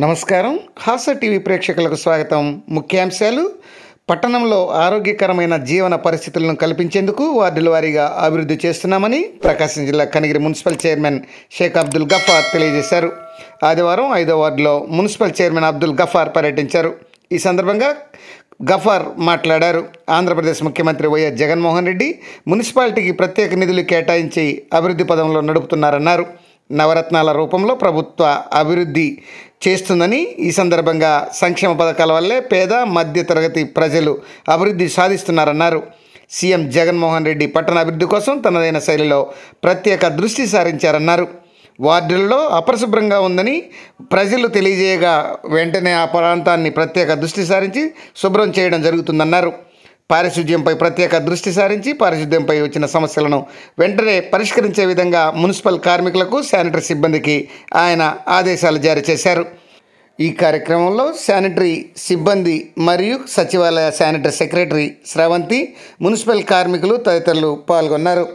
నమస్కారం హాస టీవీ ప్రేక్షకులకు స్వాగతం ముఖ్యాంశాలు పట్టణంలో ఆరోగ్యకరమైన జీవన పరిస్థితులను కల్పించేందుకు వార్డుల వారీగా అభివృద్ధి చేస్తున్నామని ప్రకాశం జిల్లా కనిగిరి మున్సిపల్ చైర్మన్ షేక్ అబ్దుల్ గఫార్ తెలియజేశారు ఆదివారం ఐదో వార్డులో మున్సిపల్ చైర్మన్ అబ్దుల్ గఫార్ పర్యటించారు ఈ సందర్భంగా గఫార్ మాట్లాడారు ఆంధ్రప్రదేశ్ ముఖ్యమంత్రి వైఎస్ జగన్మోహన్ రెడ్డి మున్సిపాలిటీకి ప్రత్యేక నిధులు కేటాయించి అభివృద్ధి పదంలో నడుపుతున్నారన్నారు నవరత్నాల రూపంలో ప్రభుత్వ అభివృద్ధి చేస్తుందని ఈ సందర్భంగా సంక్షేమ పథకాల వల్లే పేద మధ్య తరగతి ప్రజలు అభివృద్ధి సాధిస్తున్నారన్నారు సీఎం జగన్మోహన్ రెడ్డి పట్టణ అభివృద్ధి కోసం తనదైన శైలిలో ప్రత్యేక దృష్టి సారించారన్నారు వార్డులలో అపరిశుభ్రంగా ఉందని ప్రజలు తెలియజేయగా వెంటనే ఆ ప్రాంతాన్ని ప్రత్యేక దృష్టి సారించి శుభ్రం చేయడం జరుగుతుందన్నారు పారిశుద్ధ్యంపై ప్రత్యేక దృష్టి సారించి పారిశుద్ధ్యంపై వచ్చిన సమస్యలను వెంటనే పరిష్కరించే విధంగా మున్సిపల్ కార్మికులకు శానిటరీ సిబ్బందికి ఆయన ఆదేశాలు జారీ చేశారు ఈ కార్యక్రమంలో శానిటరీ సిబ్బంది మరియు సచివాలయ శానిటరీ సెక్రటరీ స్రవంతి మున్సిపల్ కార్మికులు తదితరులు పాల్గొన్నారు